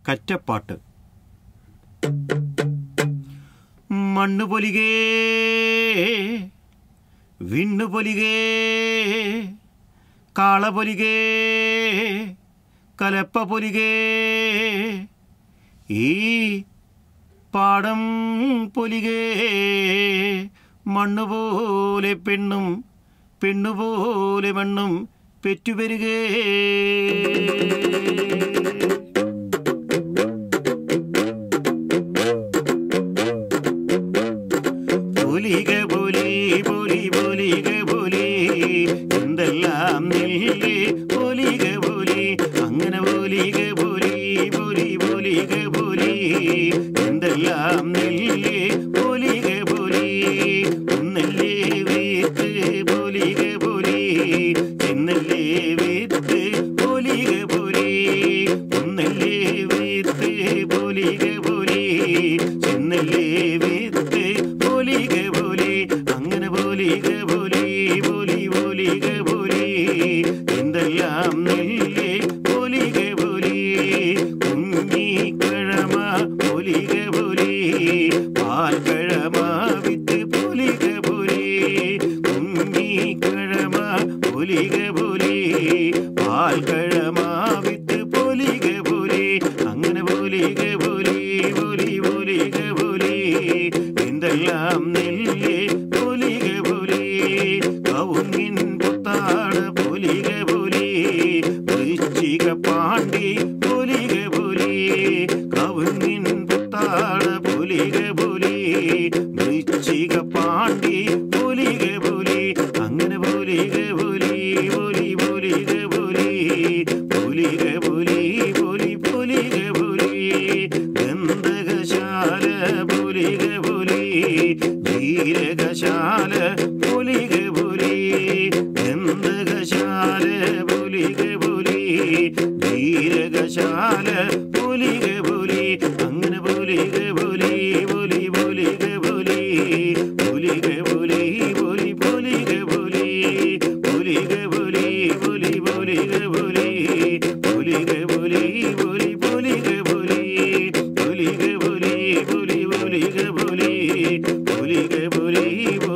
കറ്റപ്പാട്ട് മണ്ണ് പൊലികേ വിണ്ണു പൊലികേ കാള പൊലികേ കലപ്പ പൊലികേ ഈ പാടം പൊലികേ മണ്ണുപോലെ പെണ്ണും പെണ്ണുപോലെ മണ്ണും പെറ്റുപെരുകേ പൊലിക പൊലി പൊലി പൊലിക പൊലി എന്തെല്ലാം നെല്ല് പൊലിക പൊലി അങ്ങനെ പൊലിക പൊലി പൊലി പൊലിക പൊലി എന്തെല്ലാം നെല്ല് പൊലിക പൊലി ഒന്നല്ലേ വീത്ത് പൊലിക പൊലി എന്നല്ലേ വീത്ത് പൊലിക പൊലി ഒന്നല്ലേ വീത്ത് പൊലിക പൊലി എന്നല്ലേ വീത്ത് പൊലിക പൊലി അങ്ങനെ പൊലിക പൊലി പൊലി പൊലിക പൊലി എന്തെല്ലാം നെല്ല് പൊലിക പൊലി കുഞ്ഞിക്കഴമ പൊലിക പൊലി പാൽക്കഴമ വിത്ത് പൊലിക പൊലി കുഞ്ഞിക്കഴമ പൊലിക പൊലി പാൽക്കഴമ വിത്ത് പൊലിക പൊലി അങ്ങനെ പൊലിക പൊലി പൊലി പൊലിക പൊലി എന്തെല്ലാം നെല്ല് പൊലിക പൊലി കവുങ്ങിൻ പുത്താട് പൊലിക പൊലി വൃശ്ചിക പാണ്ടി പൊലിക പൊലി കവുങ്ങിൻ പുത്താട് പൊലിക പൊലി വൃശ്ചിക പാണ്ടി പൊലിക പൊലി അങ്ങനെ പൊലിക പൊലി പൊലി പൊലിക പൊലി പൊലിക പൊലി പൊലി പൊലിക പൊലി ഗന്ധകശാല പൊലിക പൊലി ജീരകശാല പൊലിക പൊലി ഗന്ധകശാല പൊലിക പൊലി ജീരകശാല പൊലിക പൊലി അങ്ങനെ പൊലിക പൊലി പൊലി പൊലിക പൊലി പൊലിക പൊലി പൊലി പൊലിക പൊലി പൊലിക പൊലി പൊലി പൊലിക പൊലി പൊലിക പൊലി പൊലി പൊലിക പൊലി പൊലിക പൊലി പൊലി പൊലിക പൊലി പൊലിക പൊലി പൊലി